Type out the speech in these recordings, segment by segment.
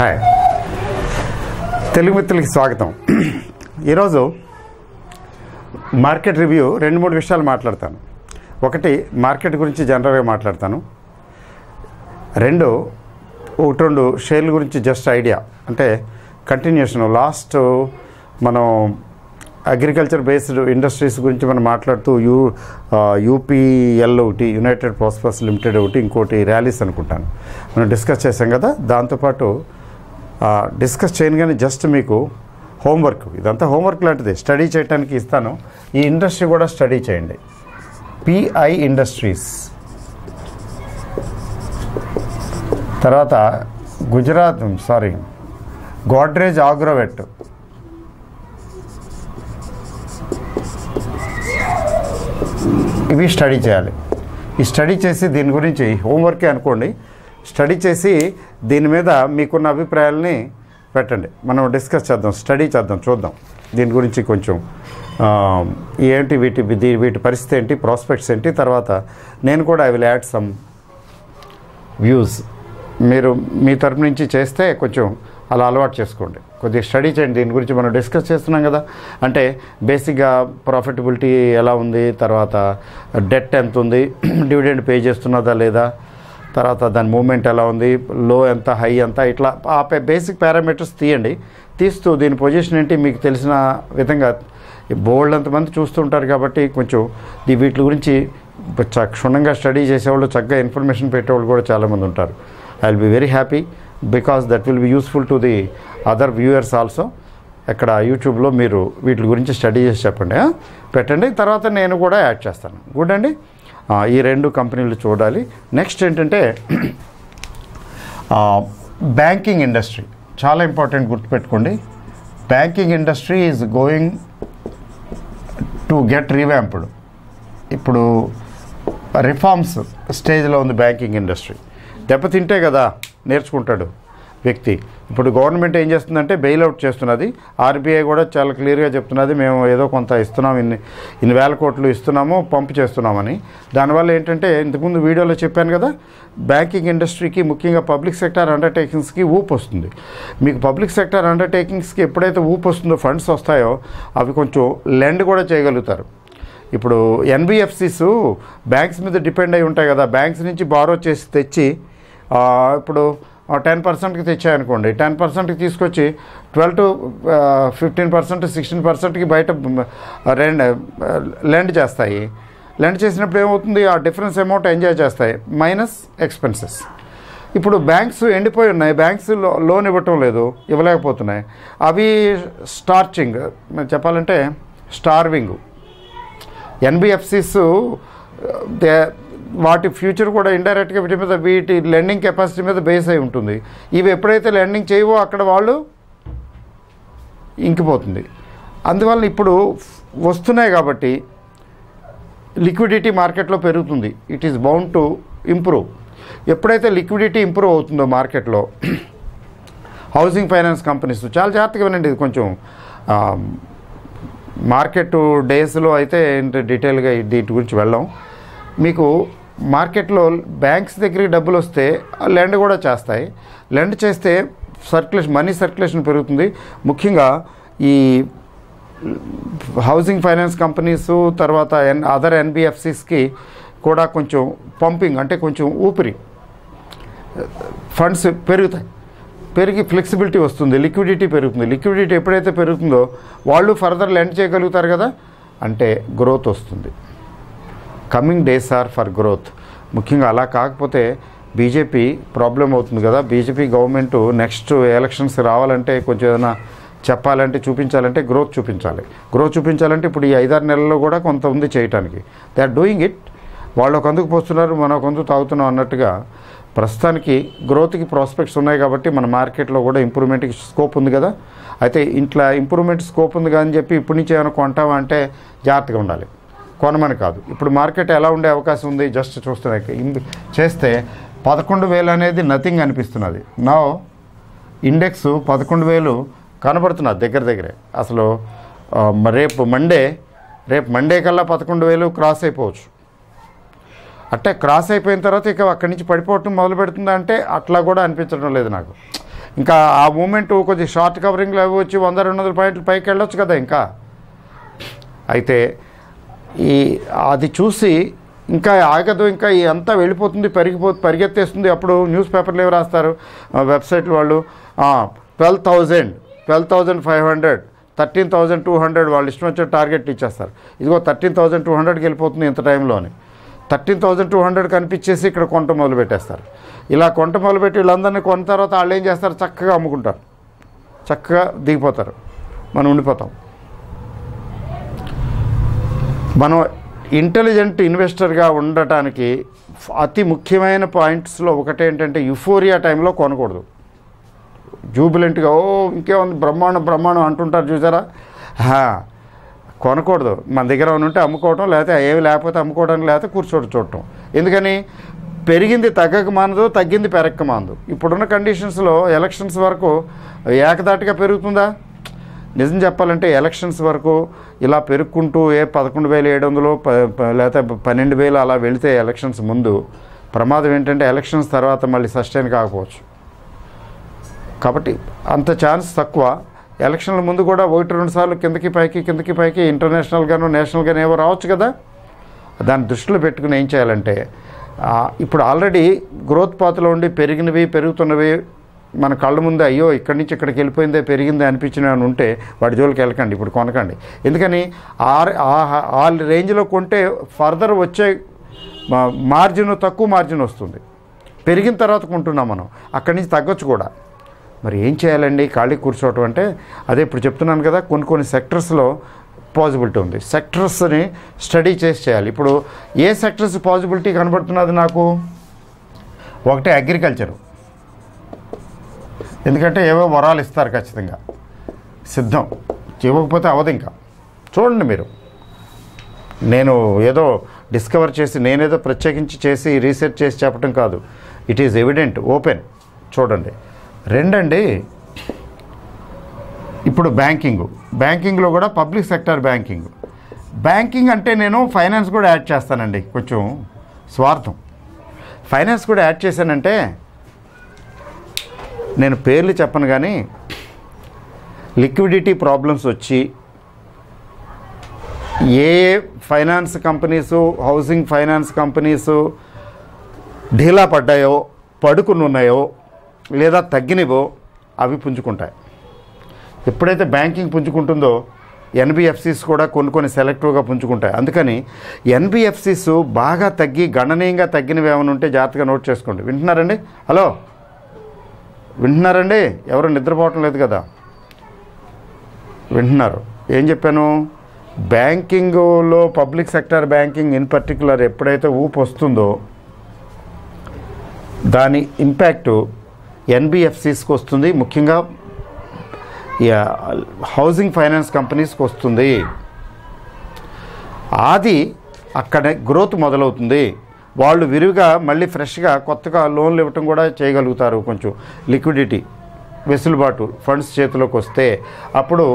Hi Telugu మిత్రులకి స్వాగతం ఈరోజు మార్కెట్ రివ్యూ రెండు మూడు విషయాలు మాట్లాడతాను ఒకటి మార్కెట్ గురించి జనరల్గా మాట్లాడతాను రెండు ఒకటి రెండు షేర్ల గురించి జస్ట్ ఐడియా అంటే కంటిన్యూషన్ లాస్ట్ మనం అగ్రికల్చర్ బేస్డ్ ఇండస్ట్రీస్ గురించి మనం మాట్లాడుతూ యూ యూపీఎల్ ఒకటి యునైటెడ్ ప్రాస్పర్స్ లిమిటెడ్ ఒకటి ఇంకోటి ర్యాలీస్ అనుకుంటాను మనం డిస్కస్ చేసాం కదా దాంతోపాటు డిస్కస్ చేయగానే జస్ట్ మీకు హోంవర్క్ ఇదంతా హోంవర్క్ లాంటిది స్టడీ చేయడానికి ఇస్తాను ఈ ఇండస్ట్రీ కూడా స్టడీ చేయండి పిఐ ఇండస్ట్రీస్ తర్వాత గుజరాత్ సారీ గోడ్రేజ్ ఆగ్రోవెట్ ఇవి స్టడీ చేయాలి ఈ స్టడీ చేసి దీని గురించి హోంవర్కే అనుకోండి స్టడీ చేసి దీని మీద మీకున్న అభిప్రాయాలని పెట్టండి మనం డిస్కస్ చేద్దాం స్టడీ చేద్దాం చూద్దాం దీని గురించి కొంచెం ఆ, ఏంటి వీటి దీ- వీటి పరిస్థితి ఏంటి ప్రాస్పెక్ట్స్ ఏంటి తర్వాత నేను కూడా I will add some views మీరు మీ తరపు నుంచి చేస్తే కొంచెం అలా అలవాటు చేసుకోండి కొద్దిగా స్టడీ చేయండి దీని గురించి మనం డిస్కస్ చేస్తున్నాం కదా అంటే బేసిక్గా ప్రాఫిటబిలిటీ ఎలా ఉంది తర్వాత డెట్ ఎంత ఉంది డివిడెండ్ పే చేస్తున్నదా లేదా తర్వాత దాని మూమెంట్ ఎలా ఉంది లో ఎంత హై ఎంత ఇట్లా ఆ బేసిక్ పారామీటర్స్ తీయండి తీస్తూ దీని పొజిషన్ ఏంటి మీకు తెలిసిన విధంగా బోల్డ్ అంతమంది చూస్తుంటారు కాబట్టి కొంచెం ఈ వీటి గురించి చ- క్షుణ్ణంగా స్టడీ చేసేవాళ్ళు చక్కగా ఇన్ఫర్మేషన్ పెట్టేవాళ్ళు కూడా చాలామంది ఉంటారు I will be very happy because that will be useful to the other viewers also ఇక్కడ యూట్యూబ్లో మీరు వీటి గురించి స్టడీ చేసి చెప్పండి ఆ? పెట్టండి తర్వాత నేను కూడా యాడ్ చేస్తాను గుడ్ అండి ఆ, ఈ రెండు కంపెనీలు చూడాలి నెక్స్ట్ ఏంటంటే బ్యాంకింగ్ ఇండస్ట్రీ చాలా ఇంపార్టెంట్ గుర్తుపెట్టుకోండి banking industry is going to get revamped ఇప్పుడు రిఫార్మ్స్ స్టేజ్లో ఉంది బ్యాంకింగ్ ఇండస్ట్రీ దెబ్బతింటే కదా నేర్చుకుంటాడు వ్యక్తి ఇప్పుడు గవర్నమెంట్ ఏం చేస్తుందంటే బెయిల్అవుట్ చేస్తున్నది ఆర్బీఐ కూడా చాలా క్లియర్గా చెప్తున్నది మేము ఏదో కొంత ఇస్తున్నాం ఇన్ని ఇన్ని వేల కోట్లు ఇస్తున్నాము పంపు చేస్తున్నామని దానివల్ల ఏంటంటే ఇంతకుముందు వీడియోలో చెప్పాను కదా బ్యాంకింగ్ ఇండస్ట్రీకి ముఖ్యంగా పబ్లిక్ సెక్టార్ అండర్టేకింగ్స్కి ఊపు వస్తుంది మీకు పబ్లిక్ సెక్టార్ అండర్టేకింగ్స్కి ఎప్పుడైతే ఊపు వస్తుందో ఫండ్స్ వస్తాయో అవి కొంచెం లెండ్ కూడా చేయగలుగుతారు ఇప్పుడు ఎన్బిఎఫ్సిస్ బ్యాంక్స్ మీద డిపెండ్ అయి ఉంటాయి కదా బ్యాంక్స్ నుంచి బారో చేసి తెచ్చి ఆ, ఇప్పుడు టెన్ పర్సెంట్కి తెచ్చాయనుకోండి టెన్ పర్సెంట్కి తీసుకొచ్చి twelve to fifteen percent sixteen పర్సెంట్కి బయట రెండ్ లెండ్ చేస్తాయి లెండ్ చేసినప్పుడు ఏమవుతుంది ఆ డిఫరెన్స్ అమౌంట్ ఎంజాయ్ చేస్తాయి మైనస్ ఎక్స్పెన్సెస్ ఇప్పుడు బ్యాంక్స్ ఎండిపోయి ఉన్నాయి బ్యాంక్స్ లో- లోన్ ఇవ్వటం లేదు ఇవ్వలేకపోతున్నాయి అవి స్టార్చింగ్ చెప్పాలంటే స్టార్వింగ్ ఎన్బిఎఫ్సిస్ దే వాటి ఫ్యూచర్ కూడా ఇండైరెక్ట్గా వీటి మీద వీటి లెండింగ్ కెపాసిటీ మీద బేస్ అయి ఉంటుంది ఇవి ఎప్పుడైతే లెండింగ్ చేయవో అక్కడ వాళ్ళు ఇంకిపోతుంది అందువల్ల ఇప్పుడు వస్తున్నాయి కాబట్టి లిక్విడిటీ మార్కెట్లో పెరుగుతుంది it is bound to improve ఎప్పుడైతే లిక్విడిటీ ఇంప్రూవ్ అవుతుందో మార్కెట్లో హౌసింగ్ ఫైనాన్స్ కంపెనీస్ చాలా జాగ్రత్తగా వినండి ఇది కొంచెం ఆ, మార్కెట్ డేస్లో అయితే ఏంటి డీటెయిల్గా దీని గురించి వెళ్ళాం మీకు మార్కెట్లో బ్యాంక్స్ దగ్గరికి డబ్బులు వస్తే లెండ్ కూడా చేస్తాయి లెండ్ చేస్తే సర్క్యులేషన్ మనీ సర్క్యులేషన్ పెరుగుతుంది ముఖ్యంగా ఈ హౌసింగ్ ఫైనాన్స్ కంపెనీస్ తర్వాత ఎన్ అదర్ ఎన్బిఎఫ్సిస్కి కూడా కొంచెం పంపింగ్ అంటే కొంచెం ఊపిరి ఫండ్స్ పెరుగుతాయి పెరిగి ఫ్లెక్సిబిలిటీ వస్తుంది లిక్విడిటీ పెరుగుతుంది లిక్విడిటీ ఎప్పుడైతే పెరుగుతుందో వాళ్ళు ఫర్దర్ లెండ్ చేయగలుగుతారు కదా అంటే గ్రోత్ వస్తుంది coming days are for growth ముఖ్యంగా అలా కాకపోతే బీజేపీ ప్రాబ్లం అవుతుంది కదా బీజేపీ గవర్నమెంట్ నెక్స్ట్ ఎలక్షన్స్ రావాలంటే కొంచెం ఏదైనా చెప్పాలంటే చూపించాలంటే గ్రోత్ చూపించాలి గ్రోత్ చూపించాలంటే ఇప్పుడు ఈ ఐదారు నెలల్లో కూడా కొంత ఉంది చేయటానికి దే ఆర్ డూయింగ్ ఇట్ వాళ్ళు ఒక అందుకు పోస్తున్నారు మనం ఒక అందుకు తాగుతున్నాం అన్నట్టుగా ప్రస్తుతానికి గ్రోత్కి ప్రాస్పెక్ట్స్ ఉన్నాయి కాబట్టి మన మార్కెట్లో కూడా ఇంప్రూవ్మెంట్కి స్కోప్ ఉంది కదా అయితే ఇంట్లో ఇంప్రూవ్మెంట్ స్కోప్ ఉంది కానీ చెప్పి ఇప్పటి నుంచి ఏమైనా కొంటామా అంటే జాగ్రత్తగా ఉండాలి కొనమని కాదు ఇప్పుడు మార్కెట్ ఎలా ఉండే అవకాశం ఉంది జస్ట్ చూస్తున్నాయి ఇం- చేస్తే పదకొండు వేలు అనేది నథింగ్ అనిపిస్తున్నది నా ఇండెక్స్ పదకొండు వేలు కనబడుతున్నది దగ్గర దగ్గరే అసలు ఆ, మ- రేపు మండే రేపు మండే కల్లా పదకొండు వేలు క్రాస్ అయిపోవచ్చు అంటే క్రాస్ అయిపోయిన తర్వాత ఇక అక్కడి నుంచి పడిపోవటం మొదలు పెడుతుందా అంటే అట్లా కూడా అనిపించడం లేదు నాకు ఇంకా ఆ మూమెంట్ కొద్ది షార్ట్ కవరింగ్లో అవి వచ్చి వంద రెండు వందల పాయింట్లు పైకి వెళ్ళొచ్చు కదా ఇంకా అయితే ఈ అది చూసి ఇంకా ఆగదు ఇంకా ఈ అంతా వెళ్ళిపోతుంది పెరిగిపో పరిగెత్తేస్తుంది అప్పుడు న్యూస్ పేపర్లు ఏమి రాస్తారు ఆ, వెబ్సైట్లు వాళ్ళు twelve thousand twelve thousand five hundred thirteen thousand two hundred వాళ్ళు ఇష్టం వచ్చిన టార్గెట్ ఇచ్చేస్తారు ఇదిగో థర్టీన్ థౌజండ్ టూ హండ్రెడ్కి వెళ్ళిపోతుంది ఇంత టైంలోని థర్టీన్ థౌజండ్ టూ హండ్రెడ్ కనిపించేసి ఇక్కడ కొంట మొదలు పెట్టేస్తారు ఇలా కొంట మొదలుపెట్టి వీళ్ళందరినీ కొన్న తర్వాత వాళ్ళు ఏం చేస్తారు చక్కగా అమ్ముకుంటారు చక్కగా దిగిపోతారు మనం ఉండిపోతాం మనం ఇంటెలిజెంట్ ఇన్వెస్టర్గా ఉండటానికి ఫ- అతి ముఖ్యమైన పాయింట్స్లో ఒకటేంటంటే యుఫోరియా టైంలో కొనకూడదు జూబిలెంట్గా ఓ ఇంకేముంది బ్రహ్మాండం బ్రహ్మాండం అంటుంటారు చూసారా హా, కొనకూడదు మన దగ్గర ఏమైనా ఉంటే అమ్ముకోవటం లేకపోతే ఏమి లేకపోతే అమ్ముకోవడానికి లేకపోతే కూర్చోటి చూడటం ఎందుకని పెరిగింది తగ్గక మానదు తగ్గింది పెరక్క మానదు ఇప్పుడున్న కండిషన్స్లో ఎలక్షన్స్ వరకు ఏకదాటిగా పెరుగుతుందా నిజం చెప్పాలంటే ఎలక్షన్స్ వరకు ఇలా పెరుక్కుంటూ ఏ పదకొండు వేల ఏడు వందలు ప ప- లేకపోతే పన్నెండు వేలు అలా వెళితే ఎలక్షన్స్ ముందు ప్రమాదం ఏంటంటే ఎలక్షన్స్ తర్వాత మళ్ళీ సస్టైన్ కాకపోవచ్చు కాబట్టి అంత ఛాన్స్ తక్కువ ఎలక్షన్ల ముందు కూడా ఒకటి రెండు సార్లు కిందకి పైకి కిందకి పైకి ఇంటర్నేషనల్గాను నేషనల్గాను ఏవో రావచ్చు కదా దాన్ని దృష్టిలో పెట్టుకుని ఏం చేయాలంటే ఆ, ఇప్పుడు ఆల్రెడీ గ్రోత్ పాత్రలో ఉండి పెరిగినవి పెరుగుతున్నవి మన కళ్ళ ముందే అయ్యో ఇక్కడి నుంచి ఇక్కడికి వెళ్ళిపోయిందే పెరిగిందే అనిపించిన అని ఉంటే వాటి జోలికి వెళ్ళకండి ఇప్పుడు కొనకండి ఎందుకని ఆ ఆ- ఆ రేంజ్లో కొంటే ఫర్దర్ వచ్చే మార్జిన్ తక్కువ మార్జిన్ వస్తుంది పెరిగిన తర్వాత కొంటున్నాం మనం అక్కడి నుంచి తగ్గొచ్చు కూడా మరి ఏం చేయాలండి ఖాళీ కూర్చోవటం అంటే అదే ఇప్పుడు చెప్తున్నాను కదా కొన్ని కొన్ని సెక్టర్స్లో పాసిబిలిటీ ఉంది సెక్టర్స్ని స్టడీ చేసి చేయాలి ఇప్పుడు ఏ సెక్టర్స్ పాసిబిలిటీ కనబడుతున్నది నాకు ఒకటి అగ్రికల్చరు ఎందుకంటే ఏవో వరాలు ఇస్తారు ఖచ్చితంగా సిద్ధం ఇవ్వకపోతే అవదు ఇంకా చూడండి మీరు నేను ఏదో డిస్కవర్ చేసి నేనేదో ప్రత్యేకించి చేసి రీసెర్చ్ చేసి చెప్పడం కాదు ఇట్ ఈజ్ ఎవిడెంట్ ఓపెన్ చూడండి రెండండి ఇప్పుడు బ్యాంకింగ్ బ్యాంకింగ్లో కూడా పబ్లిక్ సెక్టర్ బ్యాంకింగ్ బ్యాంకింగ్ అంటే నేను ఫైనాన్స్ కూడా యాడ్ చేస్తానండి కొంచెం స్వార్థం ఫైనాన్స్ కూడా యాడ్ చేశానంటే నేను పేర్లు చెప్పను కానీ లిక్విడిటీ ప్రాబ్లమ్స్ వచ్చి a a finance companies housing finance companies ఢీలా పడ్డాయో పడుకుని ఉన్నాయో లేదా తగ్గినవో అవి పుంజుకుంటాయి ఎప్పుడైతే బ్యాంకింగ్ పుంజుకుంటుందో ఎన్బిఎఫ్సిస్ కూడా కొన్ని కొన్ని సెలెక్టివ్గా పుంజుకుంటాయి అందుకని ఎన్బిఎఫ్సిస్ బాగా తగ్గి గణనీయంగా తగ్గినవి ఏమైనా ఉంటే జాగ్రత్తగా నోట్ చేసుకోండి వింటున్నారండి హలో వింటున్నారండి ఎవరు నిద్రపోవటం లేదు కదా వింటున్నారు ఏం చెప్పాను బ్యాంకింగ్లో public sector banking in particular ఎప్పుడైతే ఊపు వస్తుందో దాని ఇంపాక్ట్ ఎన్బిఎఫ్సిస్కి వస్తుంది ముఖ్యంగా యా, హౌసింగ్ ఫైనాన్స్ కంపెనీస్కి వస్తుంది అది అక్కడ గ్రోత్ మొదలవుతుంది వాళ్ళు విరివిగా మళ్ళీ ఫ్రెష్గా కొత్తగా లోన్లు ఇవ్వటం కూడా చేయగలుగుతారు కొంచెం లిక్విడిటీ వెసులుబాటు ఫండ్స్ చేతిలోకి వస్తే అప్పుడు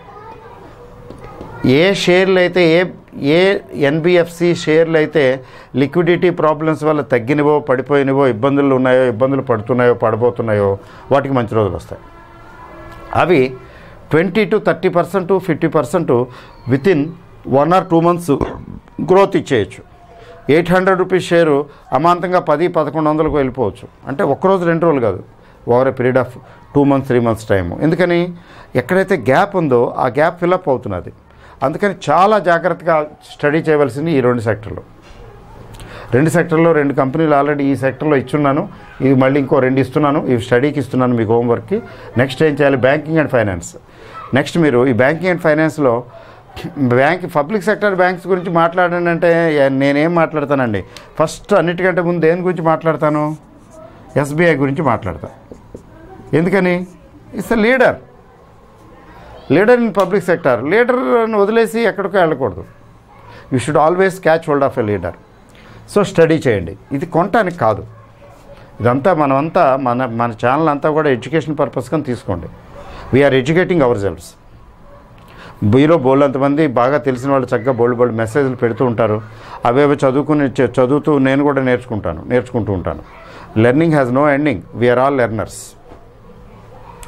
ఏ షేర్లు అయితే ఏ ఏ ఎన్బిఎఫ్సి షేర్లు అయితే లిక్విడిటీ ప్రాబ్లమ్స్ వల్ల తగ్గినవో పడిపోయినవో ఇబ్బందులు ఉన్నాయో ఇబ్బందులు పడుతున్నాయో పడబోతున్నాయో వాటికి మంచి రోజులు వస్తాయి అవి twenty to thirty percent fifty percent with in one or two months growth ఇచ్చేయచ్చు ఎయిట్ హండ్రెడ్ రూపీస్ షేరు అమాంతంగా పది పదకొండు వందలకు వెళ్ళిపోవచ్చు అంటే ఒక్కరోజు రెండు రోజులు కాదు over a period of two months three months time ఎందుకని ఎక్కడైతే గ్యాప్ ఉందో ఆ గ్యాప్ ఫిలప్ అవుతున్నది అందుకని చాలా జాగ్రత్తగా స్టడీ చేయవలసింది ఈ రెండు సెక్టర్లు రెండు సెక్టర్లో రెండు కంపెనీలు ఆల్రెడీ ఈ సెక్టర్లో ఇచ్చున్నాను ఇవి మళ్ళీ ఇంకో రెండు ఇస్తున్నాను ఇవి స్టడీకి ఇస్తున్నాను మీకు హోంవర్క్కి నెక్స్ట్ ఏం చేయాలి బ్యాంకింగ్ అండ్ ఫైనాన్స్ నెక్స్ట్ మీరు ఈ బ్యాంకింగ్ అండ్ ఫైనాన్స్లో బ్యాంక్ పబ్లిక్ సెక్టర్ బ్యాంక్స్ గురించి మాట్లాడండి అంటే నేనేం మాట్లాడతానండి ఫస్ట్ అన్నిటికంటే ముందు దేని గురించి మాట్లాడతాను ఎస్బీఐ గురించి మాట్లాడతాను ఎందుకని it's a leader leader in public sector leader వదిలేసి ఎక్కడికో వెళ్ళకూడదు you should always catch hold of a leader so study చేయండి ఇది కొనటానికి కాదు ఇదంతా మనమంతా మన మన ఛానల్ అంతా కూడా ఎడ్యుకేషన్ పర్పస్ కింద తీసుకోండి we are educating our selves below bold అంతమంది బాగా తెలిసిన వాళ్ళు చక్కగా బోల్డ్ బోల్డ్ మెసేజ్లు పెడుతూ ఉంటారు అవేవో చదువుకుని చ- చదువుతూ నేను కూడా నేర్చుకుంటాను నేర్చుకుంటూ ఉంటాను learning has no ending we are all learners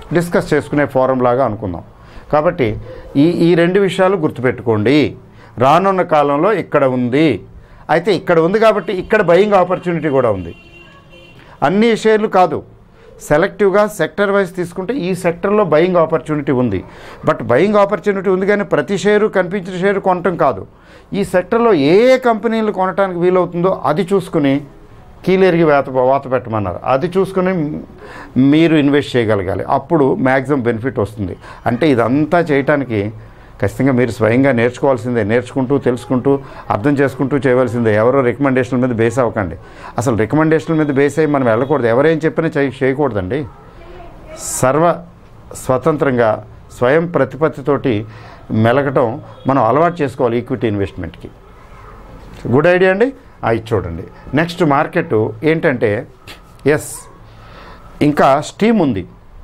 discuss చేసుకునే ఫోరం లాగా అనుకుందాం కాబట్టి ఈ ఈ రెండు విషయాలు గుర్తుపెట్టుకోండి రానున్న కాలంలో ఇక్కడ ఉంది అయితే ఇక్కడ ఉంది కాబట్టి ఇక్కడ బయింగ్ ఆపర్చునిటీ కూడా ఉంది అన్ని షేర్లు కాదు సెలెక్టివ్గా సెక్టర్ వైజ్ తీసుకుంటే ఈ సెక్టర్లో బయింగ్ ఆపర్చునిటీ ఉంది బట్ బయింగ్ ఆపర్చునిటీ ఉంది కానీ ప్రతి షేరు కనిపించిన షేరు కొనటం కాదు ఈ సెక్టర్లో ఏ ఏ కంపెనీలు కొనడానికి వీలవుతుందో అది చూసుకుని కీలేరికి వేత వాత పెట్టమన్నారు అది చూసుకుని మీరు ఇన్వెస్ట్ చేయగలగాలి అప్పుడు మ్యాక్సిమం బెనిఫిట్ వస్తుంది అంటే ఇదంతా చేయటానికి ఖచ్చితంగా మీరు స్వయంగా నేర్చుకోవాల్సిందే నేర్చుకుంటూ తెలుసుకుంటూ అర్థం చేసుకుంటూ చేయవలసిందే ఎవరో రికమెండేషన్ల మీద బేస్ అవ్వకండి అసలు రికమెండేషన్ల మీద బేస్ అయ్యి మనం వెళ్ళకూడదు ఎవరేం చెప్పినా చేయ చేయకూడదండి సర్వ స్వతంత్రంగా స్వయం ప్రతిపత్తితోటి మెలగటం మనం అలవాటు చేసుకోవాలి ఈక్విటీ ఇన్వెస్ట్మెంట్కి గుడ్ ఐడియా అండి అది చూడండి నెక్స్ట్ మార్కెట్ ఏంటంటే ఎస్ ఇంకా స్టీమ్ ఉంది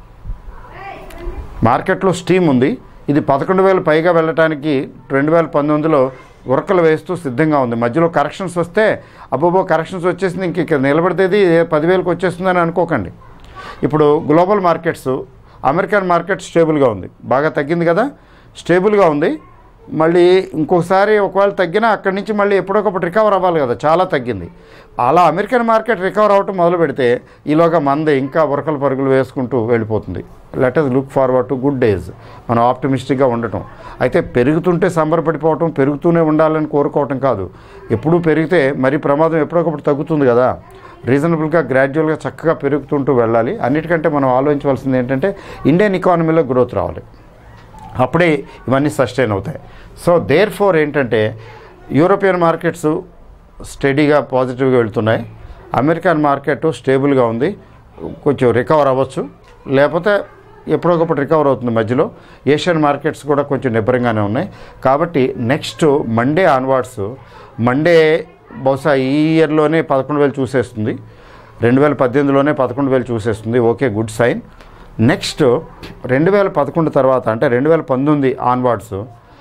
మార్కెట్లో స్టీమ్ ఉంది ఇది పదకొండు వేలు పైగా వెళ్ళటానికి రెండు వేల పంతొమ్మిదిలో ఉరకలు వేస్తూ సిద్ధంగా ఉంది మధ్యలో కరెక్షన్స్ వస్తే అబ్బోబో కరెక్షన్స్ వచ్చేసింది ఇంక ఇక్కడ నిలబడితేది పదివేలకు వచ్చేస్తుందని అనుకోకండి ఇప్పుడు గ్లోబల్ మార్కెట్స్ అమెరికన్ మార్కెట్ స్టేబుల్గా ఉంది బాగా తగ్గింది కదా స్టేబుల్గా ఉంది మళ్ళీ ఇంకొకసారి ఒకవేళ తగ్గినా అక్కడి నుంచి మళ్ళీ ఎప్పుడొకప్పుడు రికవర్ అవ్వాలి కదా చాలా తగ్గింది అలా అమెరికన్ మార్కెట్ రికవర్ అవ్వటం మొదలు పెడితే ఈలోగా మంది ఇంకా ఉరకల పరుగులు వేసుకుంటూ వెళ్ళిపోతుంది let us look forward to good days మనం ఆప్టమిస్టిక్గా ఉండటం అయితే పెరుగుతుంటే సంబరపడిపోవటం పెరుగుతూనే ఉండాలని కోరుకోవటం కాదు ఎప్పుడూ పెరిగితే మరి ప్రమాదం ఎప్పుడొకప్పుడు తగ్గుతుంది కదా రీజనబుల్గా గ్రాడ్యువల్గా చక్కగా పెరుగుతుంటూ వెళ్ళాలి అన్నిటికంటే మనం ఆలోచించవలసింది ఏంటంటే ఇండియన్ ఎకానమీలో గ్రోత్ రావాలి అప్పుడే ఇవన్నీ సస్టైన్ అవుతాయి సో దేర్ ఫోర్ ఏంటంటే యూరోపియన్ మార్కెట్స్ స్టడీగా పాజిటివ్గా వెళ్తున్నాయి అమెరికన్ మార్కెట్ స్టేబుల్గా ఉంది కొంచెం రికవర్ అవ్వచ్చు లేకపోతే ఎప్పుడొకప్పుడు రికవర్ అవుతుంది మధ్యలో ఏషియన్ మార్కెట్స్ కూడా కొంచెం నిబ్బరంగానే ఉన్నాయి కాబట్టి నెక్స్ట్ మండే ఆన్వర్డ్స్ మండే బహుశా ఈ ఇయర్లోనే పదకొండు వేలు చూసేస్తుంది రెండు వేల పద్దెనిమిదిలోనే పదకొండు వేలు చూసేస్తుంది ఓకే గుడ్ సైన్ నెక్స్ట్ రెండు వేల పదకొండు తర్వాత అంటే రెండు వేల పంతొమ్మిది ఆన్వర్డ్స్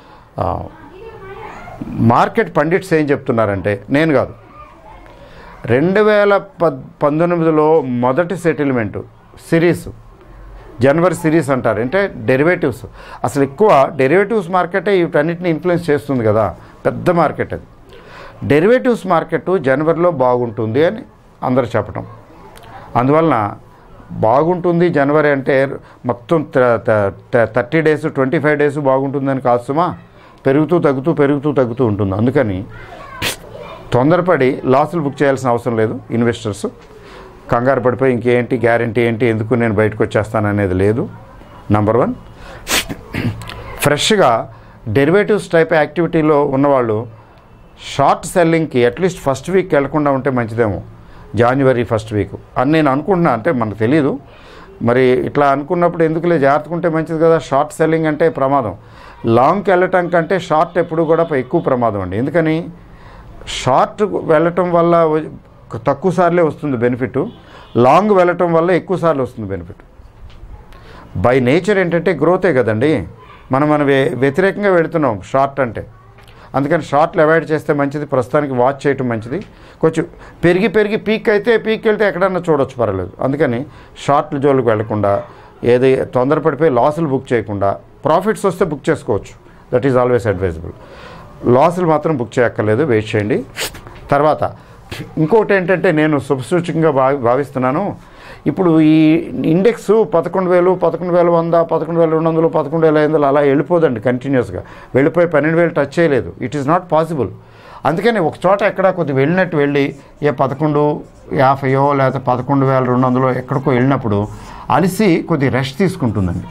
మార్కెట్ పండిట్స్ ఏం చెప్తున్నారంటే నేను కాదు రెండు వేల పద్ పంతొమ్మిదిలో మొదటి సెటిల్మెంట్ సిరీస్ జనవరి సిరీస్ అంటారు అంటే డెరివేటివ్స్ అసలు ఎక్కువ డెరివేటివ్స్ మార్కెటే వీటన్నిటిని ఇన్ఫ్లుయెన్స్ చేస్తుంది కదా పెద్ద మార్కెట్ అది డెరివేటివ్స్ మార్కెట్ జనవరిలో బాగుంటుంది అని అందరు చెప్పటం అందువలన బాగుంటుంది జనవరి అంటే మొత్తం thirty days twenty five days బాగుంటుందని కాదు సుమా పెరుగుతూ తగ్గుతూ పెరుగుతూ తగ్గుతూ ఉంటుంది అందుకని తొందరపడి లాసులు బుక్ చేయాల్సిన అవసరం లేదు ఇన్వెస్టర్స్ కంగారు పడిపోయి ఇంకేంటి గ్యారంటీ ఏంటి ఎందుకు నేను బయటకు వచ్చేస్తాను అనేది లేదు నంబర్ వన్ ఫ్రెష్గా డెరివేటివ్స్ టైప్ యాక్టివిటీలో ఉన్నవాళ్ళు షార్ట్ సెల్లింగ్కి అట్లీస్ట్ ఫస్ట్ వీక్ వెళ్లకుండా ఉంటే మంచిదేమో జాన్వరి ఫస్ట్ వీక్ అని నేను అనుకుంటున్నా అంటే మనకు తెలియదు మరి ఇట్లా అనుకున్నప్పుడు ఎందుకులే జాగ్రత్తగా ఉంటే మంచిది కదా షార్ట్ సెల్లింగ్ అంటే ప్రమాదం లాంగ్కి వెళ్ళటం కంటే షార్ట్ ఎప్పుడు కూడా ఎక్కువ ప్రమాదం అండి ఎందుకని షార్ట్ వెళ్ళటం వల్ల వ- తక్కువ సార్లే వస్తుంది బెనిఫిట్ లాంగ్ వెళ్ళటం వల్ల ఎక్కువ సార్లు వస్తుంది బెనిఫిట్ బై నేచర్ ఏంటంటే గ్రోతే కదండి మనం మన వ్య- వ్యతిరేకంగా వెళుతున్నాం షార్ట్ అంటే అందుకని షార్ట్లు అవాయిడ్ చేస్తే మంచిది ప్రస్తుతానికి వాచ్ చేయటం మంచిది కొంచెం పెరిగి పెరిగి పీక్ అయితే పీక్ వెళ్తే ఎక్కడన్నా చూడొచ్చు పర్వాలేదు అందుకని షార్ట్ల జోలికి వెళ్లకుండా ఏది తొందరపడిపోయి లాసులు బుక్ చేయకుండా ప్రాఫిట్స్ వస్తే బుక్ చేసుకోవచ్చు దట్ ఈజ్ ఆల్వేస్ అడ్వైజబుల్ లాసులు మాత్రం బుక్ చేయక్కర్లేదు వెయిట్ చేయండి తర్వాత ఇంకోటి ఏంటంటే నేను శుభసూచకంగా భావి భావిస్తున్నాను ఇప్పుడు ఈ ఇండెక్స్ పదకొండు వేలు పదకొండు వేల వంద పదకొండు వేల రెండు వందలు పదకొండు వేల ఐదు వందలు అలా వెళ్ళిపోదండి కంటిన్యూస్గా వెళ్ళిపోయి పన్నెండు వేలు టచ్ చేయలేదు ఇట్ ఈస్ నాట్ పాసిబుల్ అందుకని ఒక చోట ఎక్కడ కొద్ది వెళ్ళినట్టు వెళ్ళి ఏ పదకొండు యాభైయో లేకపోతే పదకొండు వేల రెండు వందలు ఎక్కడికో వెళ్ళినప్పుడు అలిసి కొద్ది రెస్ట్ తీసుకుంటుందండి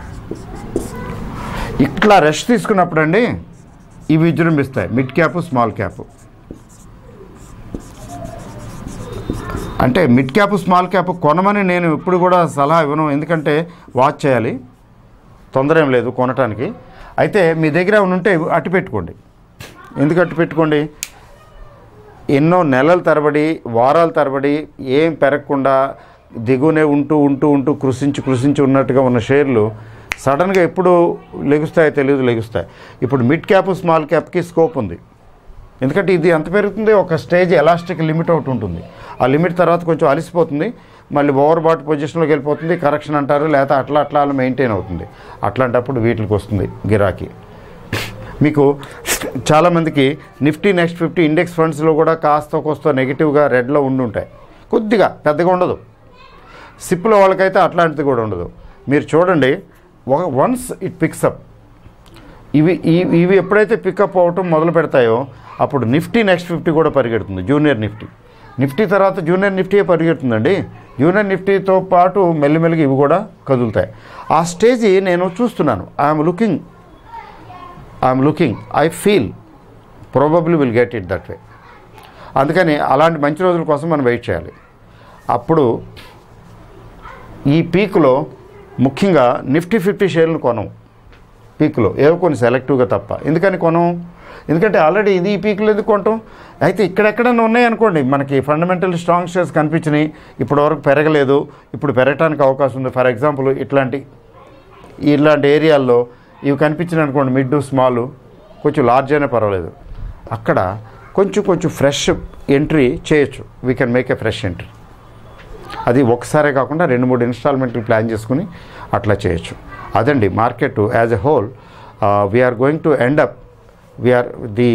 ఇట్లా రెస్ట్ తీసుకున్నప్పుడు అండి ఇవి విజృంభిస్తాయి మిడ్ క్యాప్ స్మాల్ క్యాప్ అంటే మిడ్ క్యాప్ స్మాల్ క్యాప్ కొనమని నేను ఇప్పుడు కూడా సలహా ఇవ్వను ఎందుకంటే వాచ్ చేయాలి తొందర ఏం లేదు కొనటానికి అయితే మీ దగ్గర ఏమైనా ఉంటే అట్టు పెట్టుకోండి ఎందుకు అట్టు పెట్టుకోండి ఎన్నో నెలల తరబడి వారాల తరబడి ఏం పెరగకుండా దిగునే ఉంటూ ఉంటూ ఉంటూ కృషించి కృషించి ఉన్నట్టుగా ఉన్న షేర్లు సడన్గా ఎప్పుడు లెగుస్తాయో తెలియదు లెగుస్తాయి ఇప్పుడు మిడ్ క్యాప్ స్మాల్ క్యాప్కి స్కోప్ ఉంది ఎందుకంటే ఇది ఎంత పెరుగుతుంది ఒక స్టేజ్ ఎలాస్టిక్ లిమిట్ ఒకటి ఉంటుంది ఆ లిమిట్ తర్వాత కొంచెం అలసిపోతుంది మళ్ళీ ఓవర్ బాట్ పొజిషన్లోకి వెళ్ళిపోతుంది కరెక్షన్ అంటారు లేకపోతే అట్లా అట్లా మెయింటైన్ అవుతుంది అట్లాంటప్పుడు వీటికి వస్తుంది గిరాకీ మీకు చాలామందికి నిఫ్టీ నెక్స్ట్ ఫిఫ్టీ ఇండెక్స్ ఫండ్స్లో కూడా కాస్త కోస్త నెగిటివ్గా రెడ్లో ఉండి ఉంటాయి కొద్దిగా పెద్దగా ఉండదు సిప్లో వాళ్ళకైతే అట్లాంటిది కూడా ఉండదు మీరు చూడండి వన్స్ ఇట్ పిక్సప్ ఇవి ఈ- ఇవి ఎప్పుడైతే పికప్ అవటం మొదలు పెడతాయో అప్పుడు నిఫ్టీ నెక్స్ట్ ఫిఫ్టీ కూడా పరిగెడుతుంది జూనియర్ నిఫ్టీ నిఫ్టీ తర్వాత జూనియర్ నిఫ్టీ పరిగెడుతుందండి జూనియర్ నిఫ్టీతో పాటు మెల్లిమెల్లిగా ఇవి కూడా కదులుతాయి ఆ స్టేజీ నేను చూస్తున్నాను I'm looking I'm looking I feel probably will get it that way అందుకని అలాంటి మంచి రోజుల కోసం మనం వెయిట్ చేయాలి అప్పుడు ఈ పీక్లో ముఖ్యంగా నిఫ్టీ ఫిఫ్టీ షేర్లు కొనం పీక్లో ఏవో కొన్ని సెలెక్టివ్గా తప్ప ఎందుకని కొనం ఎందుకంటే ఆల్రెడీ ఇది ఈ పీక్లో ఎందుకు కొంటాం అయితే ఇక్కడెక్కడైనా ఉన్నాయనుకోండి మనకి ఫండమెంటల్ స్ట్రాంగ్ షేర్స్ కనిపించినాయి ఇప్పటివరకు పెరగలేదు ఇప్పుడు పెరగడానికి అవకాశం ఉంది ఫర్ ఎగ్జాంపుల్ ఇట్లాంటి ఇలాంటి ఏరియాల్లో ఇవి కనిపించినాయి అనుకోండి మిడ్ స్మాల్ కొంచెం లార్జ్ అయినా పర్వాలేదు అక్కడ కొంచెం కొంచెం ఫ్రెష్ ఎంట్రీ చేయొచ్చు we can make a fresh entry అది ఒకసారే కాకుండా రెండు మూడు ఇన్స్టాల్మెంట్లు ప్లాన్ చేసుకుని అట్లా చేయొచ్చు అదండి market as a whole we are going to end up we are the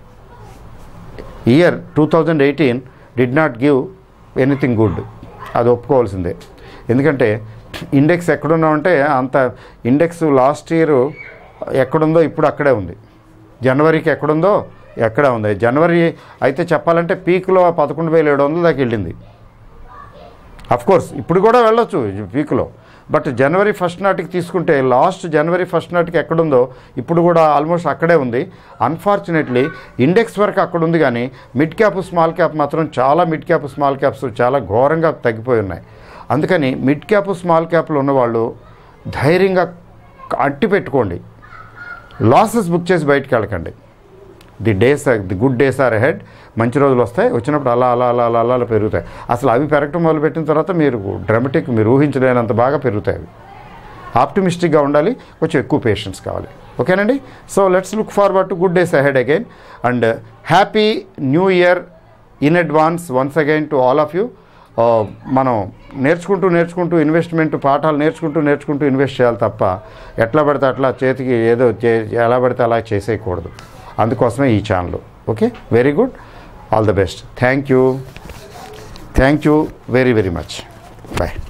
year two thousand eighteen did not give anything good అది ఒప్పుకోవాల్సిందే ఎందుకంటే ఇండెక్స్ ఎక్కడున్నామంటే అంత ఇండెక్స్ లాస్ట్ ఇయర్ ఎక్కడుందో ఇప్పుడు అక్కడే ఉంది జనవరికి ఎక్కడుందో ఎక్కడే ఉంది జనవరి అయితే చెప్పాలంటే పీక్లో పదకొండు వేల ఏడు వందల దాకా వెళ్ళింది అఫ్ కోర్స్ ఇప్పుడు కూడా వెళ్ళొచ్చు వీక్లో బట్ జనవరి ఫస్ట్ నాటికి తీసుకుంటే లాస్ట్ జనవరి ఫస్ట్ నాటికి ఎక్కడుందో ఇప్పుడు కూడా ఆల్మోస్ట్ అక్కడే ఉంది అన్ఫార్చునేట్లీ ఇండెక్స్ వరకు అక్కడ ఉంది కానీ మిడ్ క్యాప్ స్మాల్ క్యాప్ మాత్రం చాలా మిడ్ క్యాప్ స్మాల్ క్యాప్స్ చాలా ఘోరంగా తగ్గిపోయి ఉన్నాయి అందుకని మిడ్ క్యాప్ స్మాల్ క్యాప్లు ఉన్నవాళ్ళు ధైర్యంగా అట్టి పెట్టుకోండి లాసెస్ బుక్ చేసి బయటికి వెళ్ళకండి the days the good days are ahead మంచి రోజులు వస్తాయి వచ్చినప్పుడు అలా అలా అలా అలా అలా అలా పెరుగుతాయి అసలు అవి పెరగటం మొదలుపెట్టిన తర్వాత మీరు డ్రమటిక్ మీరు ఊహించలేనంత బాగా పెరుగుతాయి అవి ఆప్టిమిస్టిక్గా ఉండాలి కొంచెం ఎక్కువ పేషెన్స్ కావాలి ఓకేనండి so let's look forward to good days ahead again and happy new year in advance once again to all of you మనం నేర్చుకుంటూ నేర్చుకుంటూ ఇన్వెస్ట్మెంట్ పాఠాలు నేర్చుకుంటూ నేర్చుకుంటూ ఇన్వెస్ట్ చేయాలి తప్ప ఎట్లా పడితే అట్లా చేతికి ఏదో చే ఎలా పడితే అలా చేసేయకూడదు అందుకోసమే ఈ channel okay very good all the best thank you thank you very very much bye